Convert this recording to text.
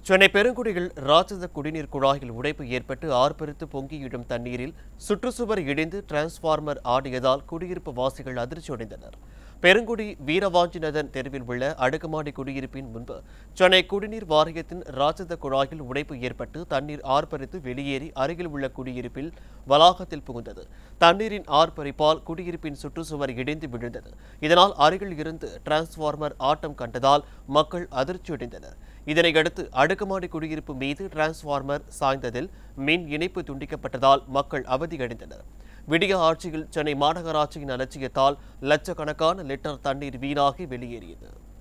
சென்னை பெருங்குடியில் ராட்சத குடிநீர் குழாயில் உடைப்பு ஏற்பட்டு ஆர்ப்பரித்து பொங்கியிடும் தண்ணீரில் சுற்றுச்சுவர் இடிந்து டிரான்ஸ்பார்மர் ஆடியதால் குடியிருப்பு வாசிகள் அதிர்ச்சியடைந்தனர் பெருங்குடி வீரவாஞ்சிநதன் தெருவில் உள்ள அடுக்குமாடி குடியிருப்பின் முன்பு சென்னை குடிநீர் வாரியத்தின் ராட்சத குழாயில் உடைப்பு ஏற்பட்டு தண்ணீர் ஆர்ப்பரித்து வெளியேறி அருகில் உள்ள குடியிருப்பில் வளாகத்தில் புகுந்தது தண்ணீரின் ஆர்ப்பரிப்பால் குடியிருப்பின் சுற்றுச்சுவர் இடிந்து விழுந்தது இதனால் அருகில் இருந்து டிரான்ஸ்பார்மர் ஆட்டம் கண்டதால் மக்கள் அதிர்ச்சியடைந்தனர் இதனையடுத்து அடுக்குமாடி குடியிருப்பு மீது டிரான்ஸ்பார்மர் சாய்ந்ததில் மின் இணைப்பு துண்டிக்கப்பட்டதால் மக்கள் அவதியடைந்தனர் விடிய ஆட்சியில் சென்னை மாநகராட்சியின் அலட்சியத்தால் லட்சக்கணக்கான லிட்டர் தண்ணீர் வீணாகி வெளியேறியது